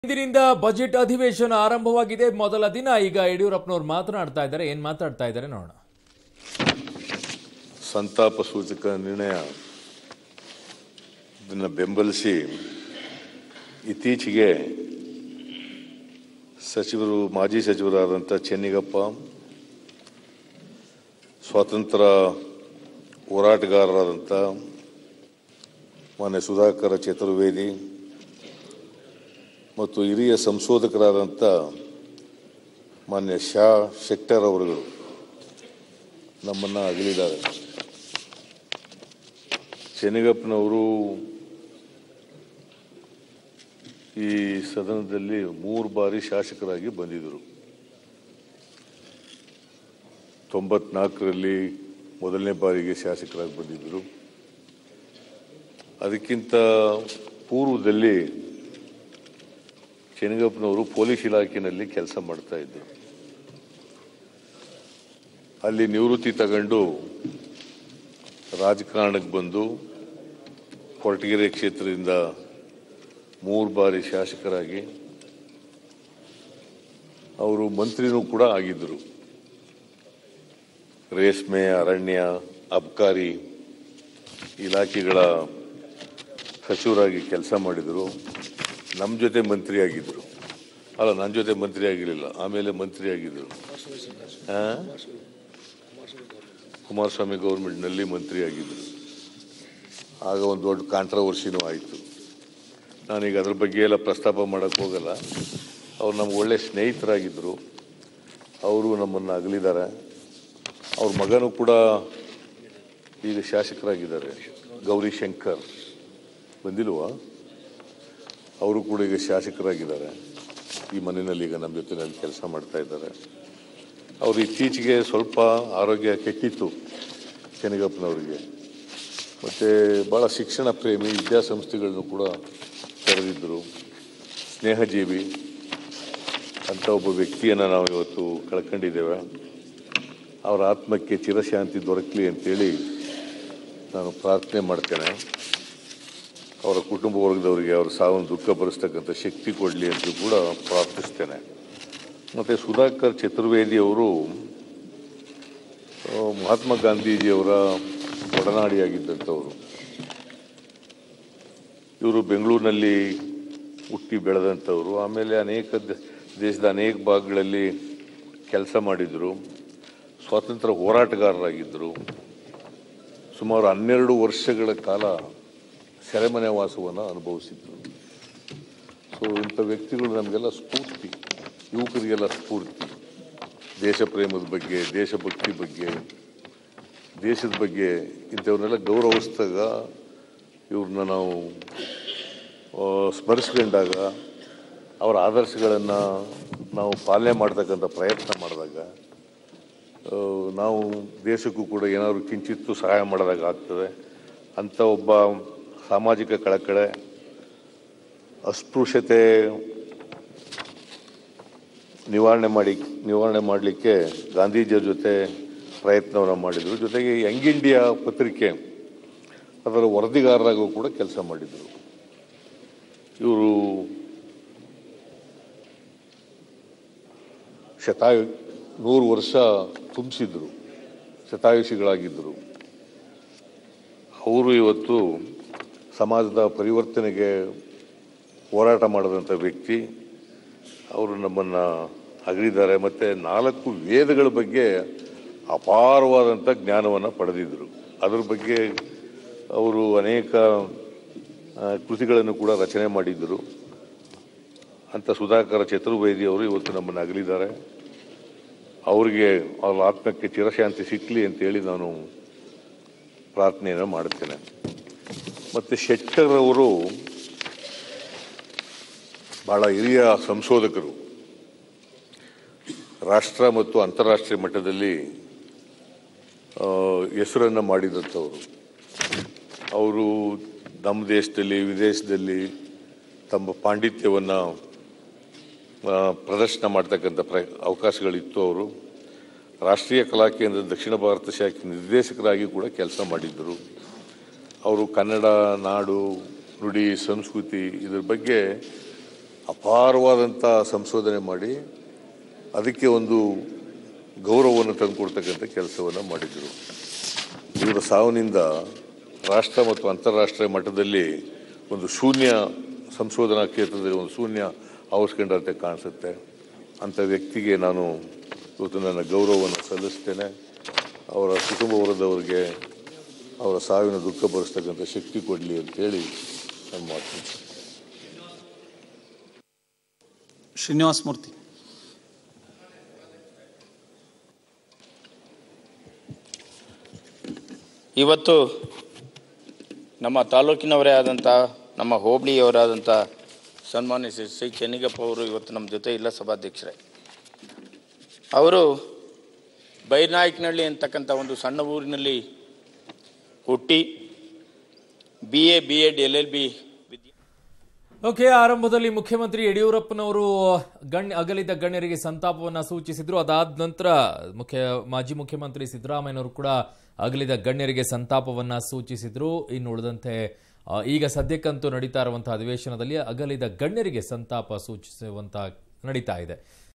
ಇಂದಿನಿಂದ ಬಜೆಟ್ ಅಧಿವೇಶನ ಆರಂಭವಾಗಿದೆ ಮೊದಲ ದಿನ ಈಗ ಯಡಿಯೂರಪ್ಪನವ್ರು ಮಾತನಾಡ್ತಾ ಇದ್ದಾರೆ ಏನ್ ಮಾತಾಡ್ತಾ ಇದ್ದಾರೆ ನೋಡೋಣ ಸಂತಾಪ ಸೂಚಕ ನಿರ್ಣಯ ಇದನ್ನು ಬೆಂಬಲಿಸಿ ಇತ್ತೀಚೆಗೆ ಸಚಿವರು ಮಾಜಿ ಸಚಿವರಾದಂಥ ಚೆನ್ನಿಗಪ್ಪ ಸ್ವಾತಂತ್ರ್ಯ ಹೋರಾಟಗಾರರಾದಂಥ ಮಾನ್ಯ ಸುಧಾಕರ ಚತುರ್ವೇದಿ ಮತ್ತು ಹಿರಿಯ ಸಂಶೋಧಕರಾದಂಥ ಮಾನ್ಯ ಶಾ ಶೆಟ್ಟರ್ ಅವರುಗಳು ನಮ್ಮನ್ನು ಅಗಲಿದ್ದಾರೆ ಚೆನ್ನಗಪ್ಪನವರು ಈ ಸದನದಲ್ಲಿ ಮೂರು ಬಾರಿ ಶಾಸಕರಾಗಿ ಬಂದಿದ್ದರು ತೊಂಬತ್ನಾಲ್ಕರಲ್ಲಿ ಮೊದಲನೇ ಬಾರಿಗೆ ಶಾಸಕರಾಗಿ ಬಂದಿದ್ದರು ಅದಕ್ಕಿಂತ ಪೂರ್ವದಲ್ಲಿ ಚೆನ್ನಗಪ್ಪನವರು ಪೊಲೀಸ್ ಇಲಾಖೆಯಲ್ಲಿ ಕೆಲಸ ಮಾಡ್ತಾ ಇದ್ದರು ಅಲ್ಲಿ ನಿವೃತ್ತಿ ತಗೊಂಡು ರಾಜಕಾರಣಕ್ಕೆ ಬಂದು ಕೊರಟಗೆರೆ ಕ್ಷೇತ್ರದಿಂದ ಮೂರು ಬಾರಿ ಶಾಸಕರಾಗಿ ಅವರು ಮಂತ್ರಿನೂ ಕೂಡ ಆಗಿದ್ದರು ರೇಷ್ಮೆ ಅರಣ್ಯ ಅಬ್ಕಾರಿ ಇಲಾಖೆಗಳ ಸಚಿವರಾಗಿ ಕೆಲಸ ಮಾಡಿದರು ನಮ್ಮ ಜೊತೆ ಮಂತ್ರಿ ಆಗಿದ್ದರು ಅಲ್ಲ ನನ್ನ ಜೊತೆ ಮಂತ್ರಿ ಆಗಿರಲಿಲ್ಲ ಆಮೇಲೆ ಮಂತ್ರಿ ಆಗಿದ್ದರು ಆ? ಕುಮಾರಸ್ವಾಮಿ ಗೌರ್ಮೆಂಟ್ನಲ್ಲಿ ಮಂತ್ರಿ ಆಗಿದ್ದರು ಆಗ ಒಂದು ದೊಡ್ಡ ಕಾಂಟ್ರವರ್ಸಿನೂ ಆಯಿತು ನಾನೀಗ ಅದ್ರ ಬಗ್ಗೆ ಎಲ್ಲ ಪ್ರಸ್ತಾಪ ಮಾಡೋಕ್ಕೆ ಹೋಗಲ್ಲ ಅವ್ರು ನಮ್ಗೆ ಒಳ್ಳೆ ಸ್ನೇಹಿತರಾಗಿದ್ದರು ಅವರು ನಮ್ಮನ್ನು ಅಗಲಿದ್ದಾರೆ ಅವ್ರ ಮಗನೂ ಕೂಡ ಈಗ ಶಾಸಕರಾಗಿದ್ದಾರೆ ಗೌರಿ ಶಂಕರ್ ಬಂದಿಲ್ವಾ ಅವರು ಕೂಡ ಈಗ ಶಾಸಕರಾಗಿದ್ದಾರೆ ಈ ಮನೆಯಲ್ಲಿ ಈಗ ನಮ್ಮ ಜೊತೆನಲ್ಲಿ ಕೆಲಸ ಮಾಡ್ತಾ ಇದ್ದಾರೆ ಅವರು ಇತ್ತೀಚೆಗೆ ಸ್ವಲ್ಪ ಆರೋಗ್ಯ ಕೆಟ್ಟಿತ್ತು ಚೆನ್ನಗಪ್ಪನವರಿಗೆ ಮತ್ತು ಭಾಳ ಶಿಕ್ಷಣ ಪ್ರೇಮಿ ವಿದ್ಯಾಸಂಸ್ಥೆಗಳನ್ನು ಕೂಡ ತೆರೆದಿದ್ದರು ಸ್ನೇಹಜೀವಿ ಅಂತ ಒಬ್ಬ ವ್ಯಕ್ತಿಯನ್ನು ನಾವು ಇವತ್ತು ಕಳ್ಕೊಂಡಿದ್ದೇವೆ ಅವರ ಆತ್ಮಕ್ಕೆ ಚಿರಶಾಂತಿ ದೊರಕಲಿ ಅಂತೇಳಿ ನಾನು ಪ್ರಾರ್ಥನೆ ಮಾಡ್ತೇನೆ ಅವರ ಕುಟುಂಬ ವರ್ಗದವರಿಗೆ ಅವರ ಸಾವನ್ನು ದುಃಖ ಭರಿಸ್ತಕ್ಕಂಥ ಶಕ್ತಿ ಕೊಡಲಿ ಅಂತ ಕೂಡ ಪ್ರಾರ್ಥಿಸ್ತೇನೆ ಮತ್ತು ಸುಧಾಕರ್ ಚತುರ್ವೇದಿ ಅವರು ಆ, ಮಹಾತ್ಮ ಗಾಂಧೀಜಿಯವರ ಒಡನಾಡಿಯಾಗಿದ್ದಂಥವರು ಇವರು ಬೆಂಗಳೂರಿನಲ್ಲಿ ಹುಟ್ಟಿ ಬೆಳೆದಂಥವ್ರು ಆಮೇಲೆ ಅನೇಕ ದ- ದೇಶದ ಅನೇಕ ಭಾಗಗಳಲ್ಲಿ ಕೆಲಸ ಮಾಡಿದರು ಸ್ವಾತಂತ್ರ್ಯ ಹೋರಾಟಗಾರರಾಗಿದ್ದರು ಸುಮಾರು ಹನ್ನೆರಡು ವರ್ಷಗಳ ಕಾಲ ಸೆರೆಮನೆ ವಾಸವನ್ನು ಅನುಭವಿಸಿದ್ರು ಸೊ ಇಂಥ ವ್ಯಕ್ತಿಗಳು ನಮಗೆಲ್ಲ ಸ್ಫೂರ್ತಿ ಯುವಕರಿಗೆಲ್ಲ ಸ್ಫೂರ್ತಿ ದೇಶ ಪ್ರೇಮದ ಬಗ್ಗೆ ದೇಶಭಕ್ತಿ ಬಗ್ಗೆ ದೇಶದ ಬಗ್ಗೆ ಇಂಥವ್ರನ್ನೆಲ್ಲ ಗೌರವಿಸಿದಾಗ ಇವ್ರನ್ನ ನಾವು ಆ, ಸ್ಮರಿಸ್ಕೊಂಡಾಗ ಅವರ ಆದರ್ಶಗಳನ್ನು ನಾವು ಪಾಲನೆ ಮಾಡ್ತಕ್ಕಂಥ ಪ್ರಯತ್ನ ಮಾಡಿದಾಗ ಆ, ನಾವು ದೇಶಕ್ಕೂ ಕೂಡ ಏನಾದರೂ ಕಿಂಚಿತ್ತು ಸಹಾಯ ಮಾಡಿದಾಗ ಆಗ್ತದೆ ಅಂಥ ಒಬ್ಬ ಸಾಮಾಜಿಕ ಕಳಕಳೆ ಅಸ್ಪೃಶ್ಯತೆ ನಿವಾರಣೆ ಮಾಡಿ ನಿವಾರಣೆ ಮಾಡಲಿಕ್ಕೆ ಗಾಂಧೀಜಿಯವ್ರ ಜೊತೆ ಪ್ರಯತ್ನವನ್ನು ಮಾಡಿದರು ಜೊತೆಗೆ ಯಂಗ್ ಇಂಡಿಯಾ ಪತ್ರಿಕೆ ಅದರ ವರದಿಗಾರರಾಗೂ ಕೂಡ ಕೆಲಸ ಮಾಡಿದರು ಇವರು ಶತಾಯು ನೂರು ವರ್ಷ ತುಂಬಿಸಿದ್ರು ಶತಾಯುಷಿಗಳಾಗಿದ್ದರು ಅವರು ಇವತ್ತು ಸಮಾಜದ ಪರಿವರ್ತನೆಗೆ ಹೋರಾಟ ಮಾಡಿದಂಥ ವ್ಯಕ್ತಿ ಅವರು ನಮ್ಮನ್ನು ಅಗಲಿದ್ದಾರೆ ಮತ್ತು ನಾಲ್ಕು ವೇದಗಳ ಬಗ್ಗೆ ಅಪಾರವಾದಂಥ ಜ್ಞಾನವನ್ನು ಪಡೆದಿದ್ದರು ಅದ್ರ ಬಗ್ಗೆ ಅವರು ಅನೇಕ ಆ, ಕೃತಿಗಳನ್ನು ಕೂಡ ರಚನೆ ಮಾಡಿದ್ದರು ಅಂತ ಸುಧಾಕರ ಚತುರ್ವೇದಿ ಅವರು ಇವತ್ತು ನಮ್ಮನ್ನು ಅಗಲಿದ್ದಾರೆ ಅವರಿಗೆ ಅವ್ರ ಆತ್ಮಕ್ಕೆ ಚಿರಶಾಂತಿ ಸಿಕ್ಕಲಿ ಅಂತೇಳಿ ನಾನು ಪ್ರಾರ್ಥನೆಯನ್ನು ಮಾಡುತ್ತೇನೆ ಮತ್ತು ಶೆಟ್ಟರ್ ಅವರು ಬಹಳ ಹಿರಿಯ ಸಂಶೋಧಕರು ರಾಷ್ಟ್ರ ಮತ್ತು ಅಂತಾರಾಷ್ಟ್ರೀಯ ಮಟ್ಟದಲ್ಲಿ ಆ, ಹೆಸರನ್ನು ಮಾಡಿದಂಥವರು ಅವರು ನಮ್ಮ ದೇಶದಲ್ಲಿ ವಿದೇಶದಲ್ಲಿ ತಮ್ಮ ಪಾಂಡಿತ್ಯವನ್ನು ಪ್ರದರ್ಶನ ಮಾಡ್ತಕ್ಕಂಥ ಪ್ರ ಅವಕಾಶಗಳಿತ್ತು ಅವರು ರಾಷ್ಟ್ರೀಯ ಕಲಾ ಕೇಂದ್ರದ ದಕ್ಷಿಣ ಭಾರತ ಶಾಖೆ ನಿರ್ದೇಶಕರಾಗಿ ಕೂಡ ಕೆಲಸ ಮಾಡಿದ್ದರು ಅವರು ಕನ್ನಡ ನಾಡು ನುಡಿ ಸಂಸ್ಕೃತಿ ಇದ್ರ ಬಗ್ಗೆ ಅಪಾರವಾದಂಥ ಸಂಶೋಧನೆ ಮಾಡಿ ಅದಕ್ಕೆ ಒಂದು ಗೌರವವನ್ನು ತಂದುಕೊಡ್ತಕ್ಕಂಥ ಕೆಲಸವನ್ನು ಮಾಡಿದರು ಇವರ ಸಾವಿನಿಂದ ರಾಷ್ಟ್ರ ಮತ್ತು ಅಂತಾರಾಷ್ಟ್ರೀಯ ಮಟ್ಟದಲ್ಲಿ ಒಂದು ಶೂನ್ಯ ಸಂಶೋಧನಾ ಕ್ಷೇತ್ರದಲ್ಲಿ ಒಂದು ಶೂನ್ಯ ಆವರಿಸ್ಕೊಂಡಂತೆ ಕಾಣಿಸುತ್ತೆ ಅಂಥ ವ್ಯಕ್ತಿಗೆ ನಾನು ಇವತ್ತು ನನ್ನ ಗೌರವವನ್ನು ಸಲ್ಲಿಸ್ತೇನೆ ಅವರ ಕುಟುಂಬ ವರ್ಗದವರಿಗೆ ಅವರ ಸಾವಿನ ದುಃಖ ಭರಿಸ್ತಕ್ಕಂಥ ಶಕ್ತಿ ಕೊಡಲಿ ಅಂತೇಳಿ ನಾನು ಮಾಡ್ತೀನಿ ಶ್ರೀನಿವಾಸ ಮೂರ್ತಿ ಇವತ್ತು ನಮ್ಮ ತಾಲೂಕಿನವರೇ ಆದಂಥ ನಮ್ಮ ಹೋಬಳಿಯವರಾದಂಥ ಸನ್ಮಾನ್ಯ ಶ್ರೀ ಶ್ರೀ ಚೆನ್ನಿಗಪ್ಪ ಅವರು ಇವತ್ತು ನಮ್ಮ ಜೊತೆ ಇಲ್ಲ ಸಭಾಧ್ಯಕ್ಷರೇ ಅವರು ಬೈರ್ನಾಯಕನಹಳ್ಳಿ ಅಂತಕ್ಕಂಥ ಒಂದು ಸಣ್ಣ ಊರಿನಲ್ಲಿ ಹುಟ್ಟಿ B A B Ed L L B ವಿದ್ಯೆ ಓಕೆ ಆರಂಭದಲ್ಲಿ ಮುಖ್ಯಮಂತ್ರಿ ಯಡಿಯೂರಪ್ಪನವರು ಗಣ್ಯ ಅಗಲಿದ ಗಣ್ಯರಿಗೆ ಸಂತಾಪವನ್ನ ಸೂಚಿಸಿದ್ರು ಅದಾದ ನಂತರ ಮುಖ್ಯ ಮಾಜಿ ಮುಖ್ಯಮಂತ್ರಿ ಸಿದ್ದರಾಮಯ್ಯನವರು ಕೂಡ ಅಗಲಿದ ಗಣ್ಯರಿಗೆ ಸಂತಾಪವನ್ನ ಸೂಚಿಸಿದ್ರು ಇನ್ನು ಉಳಿದಂತೆ ಆ, ಈಗ ಸದ್ಯಕ್ಕಂತೂ ನಡೀತಾ ಇರುವಂತಹ ಅಧಿವೇಶನದಲ್ಲಿ ಅಗಲಿದ ಗಣ್ಯರಿಗೆ ಸಂತಾಪ ಸೂಚಿಸುವಂತ ನಡೀತಾ ಇದೆ